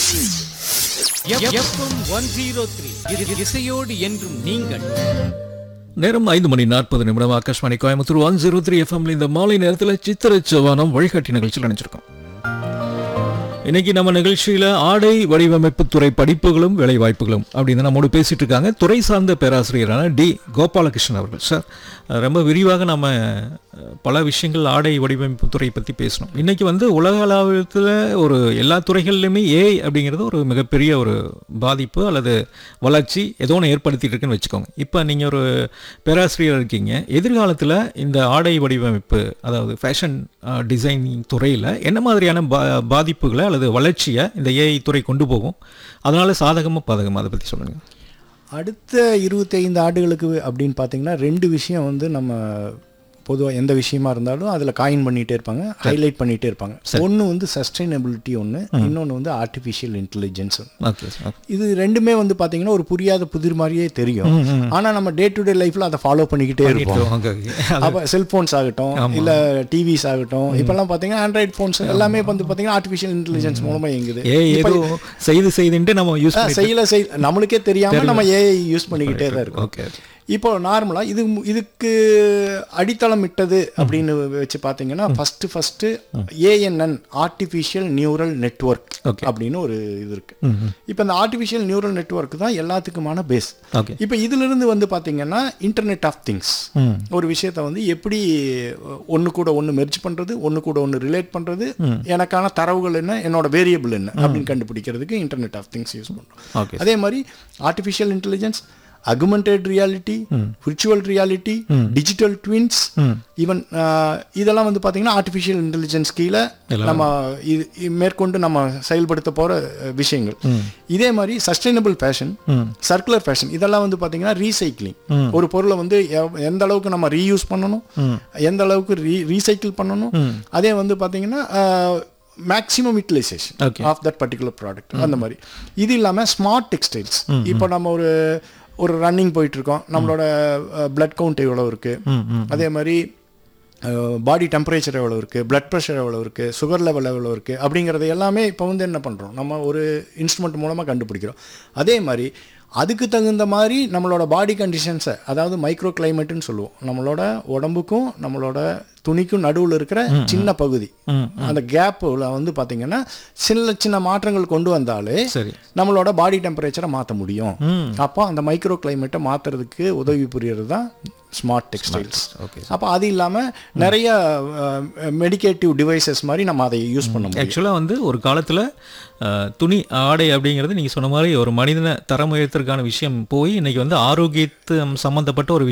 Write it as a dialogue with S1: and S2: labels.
S1: FM one zero three இசையோடு என்றும் நீங்கள்
S2: நேரம் ஐந்து மணி நாற்பது நிமிடம் Akashvani Coimbatore one zero three எஃப்எம்ல இந்த மாலை நேரத்தில் சித்திர சவானம் வழிகாட்டி நிகழ்ச்சியில் நினைச்சிருக்கோம் இன்னைக்கு நம்ம நிகழ்ச்சியில ஆடை வடிவமைப்பு துறை படிப்புகளும் வேலை வாய்ப்புகளும் அப்படின்னு நம்மோடு பேசிட்டு இருக்காங்க துறை சார்ந்த பேராசிரியரான டி கோபாலகிருஷ்ணன் அவர்கள் சார் ரொம்ப விரிவாக நம்ம அஹ், பல விஷயங்கள் ஆடை வடிவமைப்பு துறை பற்றி பேசணும் இன்னைக்கு வந்து உலகளவில் ஒரு எல்லா துறைகள்லையுமே ஏஐ அப்படிங்கிறது ஒரு மிகப்பெரிய ஒரு பாதிப்பு அல்லது வளர்ச்சி ஏதோ ஒன்று ஏற்படுத்திட்டு இருக்குன்னு வச்சுக்கோங்க இப்போ நீங்கள் ஒரு பேராசிரியர் இருக்கீங்க எதிர்காலத்தில் இந்த ஆடை வடிவமைப்பு அதாவது ஃபேஷன் டிசைனிங் துறையில் என்ன மாதிரியான பா பாதிப்புகளை அல்லது வளர்ச்சியை இந்த ஏஐ துறை கொண்டு போகும் அதனால சாதகமாக பாதகமாக அதை பற்றி சொல்லுங்கள்
S3: அடுத்த இருபத்தைந்து ஆண்டுகளுக்கு அப்படின்னு பார்த்தீங்கன்னா ரெண்டு விஷயம் வந்து நம்ம பொதுவாக எந்த விஷயமா இருந்தாலும் அதில் காயின் பண்ணிகிட்டே இருப்பாங்க ஹைலைட் பண்ணிகிட்டே இருப்பாங்க ஒன்று வந்து சஸ்டைனபிலிட்டி ஒன்று இன்னொன்று வந்து ஆர்டிஃபிஷியல் இன்டெலிஜென்ஸ்
S2: ஓகே சார்
S3: இது ரெண்டுமே வந்து பார்த்தீங்கன்னா ஒரு புரியாத புதிர் மாதிரியே தெரியும் ஆனால் நம்ம டே டு டே லைஃப்பில் அதை ஃபாலோ பண்ணிக்கிட்டே இருப்போம்
S2: ஓகே
S3: அப்போ செல்ஃபோன்ஸ் ஆகட்டும் இல்லை டிவிஸ் ஆகட்டும் இப்போல்லாம் பார்த்தீங்கன்னா ஆண்ட்ராய்ட் ஃபோன்ஸ் எல்லாமே வந்து பார்த்தீங்கன்னா ஆர்டிஃபிஷியல் இன்டெலிஜென்ஸ் மூலமாக இயங்குது
S2: ஏ ஏதோ செய்து செய்துன்ட்டு நம்ம யூஸ்
S3: ஆ, செய்யல செய் நம்மளுக்கே தெரியாம நம்ம ஏஐ யூஸ் பண்ணிக்கிட்டே தான் இருக்கோம்
S2: ஓகே
S3: இப்போ நார்மலா இது மு- இதுக்கு அடித்தளம் இட்டது அப்படின்னு வச்சு பார்த்தீங்கன்னா first first ANN artificial neural network
S2: Okay.
S3: அப்படின்னு ஒரு இது இருக்கு இப்போ இந்த ஆர்டிஃபிஷியல் நியூரல் நெட்வொர்க் தான் எல்லாத்துக்குமான பேஸ்
S2: ஓகே
S3: இப்போ இதுல இருந்து வந்து பாத்தீங்கன்னா இன்டர்நெட் ஆஃப் திங்ஸ் ஒரு விஷயத்தை வந்து எப்படி ஒன்று கூட ஒன்று மெர்ஜ் பண்றது ஒன்று கூட ஒன்று ரிலேட் பண்றது எனக்கான தரவுகள் என்ன என்னோட வேரியபிள் என்ன அப்படின்னு கண்டுபிடிக்கிறதுக்கு இன்டர்நெட் ஆஃப் திங்ஸ் யூஸ் பண்றோம்
S2: ஓகே
S3: அதே மாதிரி artificial intelligence augmented reality virtual reality digital twins even இதெல்லாம் வந்து பார்த்தீங்கன்னா ஆர்டிஃபிஷியல் இன்டெலிஜென்ஸ் கீழே நம்ம இது இது மேற்கொண்டு நம்ம செயல்படுத்த போகிற விஷயங்கள் இதே மாதிரி சஸ்டைனபிள் ஃபேஷன் சர்க்குலர் ஃபேஷன் இதெல்லாம் வந்து பார்த்தீங்கன்னா ரீசைக்ளிங் ஒரு பொருளை வந்து எவ்- எந்த அளவுக்கு நம்ம ரீயூஸ் பண்ணணும் எந்த அளவுக்கு ரீ ரீசைக்கிள் பண்ணணும் அதே வந்து பார்த்தீங்கன்னா maximum utilisation
S2: Okay.
S3: Of that particular product அந்த மாதிரி இது இல்லாமல் ஸ்மார்ட் டெக்ஸ்டைல்ஸ் இப்போ நம்ம ஒரு ஒரு ரன்னிங் போயிட்டு இருக்கோம் நம்மளோட பிளட் கவுண்ட் எவ்வளோ இருக்கு அதே மாதிரி பாடி டெம்பரேச்சர் எவ்வளோ இருக்குது பிளட் ப்ரெஷர் எவ்வளோ இருக்குது சுகர் லெவல் எவ்வளோ இருக்குது அப்படிங்கிறது எல்லாமே இப்போ வந்து என்ன பண்ணுறோம் நம்ம ஒரு இன்ஸ்ட்ருமெண்ட் மூலமாக கண்டுபிடிக்கிறோம் அதே மாதிரி அதுக்கு தகுந்த மாதிரி நம்மளோட பாடி கண்டிஷன்ஸை அதாவது மைக்ரோ கிளைமேட்டுன்னு சொல்லுவோம் நம்மளோட உடம்புக்கும் நம்மளோட துணிக்கும் நடுவில் இருக்கிற சின்ன பகுதி அந்த கேப்பில் வந்து பார்த்தீங்கன்னா சின்ன சின்ன மாற்றங்கள் கொண்டு வந்தாலே
S2: சரி
S3: நம்மளோட பாடி டெம்பரேச்சரை மாற்ற முடியும் அப்போ அந்த மைக்ரோ கிளைமேட்டை மாற்றுறதுக்கு உதவி புரியறது தான் ஸ்மார்ட் டெக்ஸ்டைல்ஸ்
S2: ஓகே
S3: அப்போ அது இல்லாமல் நிறைய மெடிக்கேட்டிவ் டிவைசஸ் மாதிரி நம்ம அதை யூஸ் பண்ண முடியும்
S2: ஆக்சுவலாக வந்து ஒரு காலத்தில் துணி ஆடை அப்படிங்கிறது நீங்கள் சொன்ன மாதிரி ஒரு மனிதனை தரம் உயர்த்தறதுக்கான விஷயம் போய் இன்னைக்கு வந்து ஆரோக்கியத்து சம்மந்தப்பட்ட ஒரு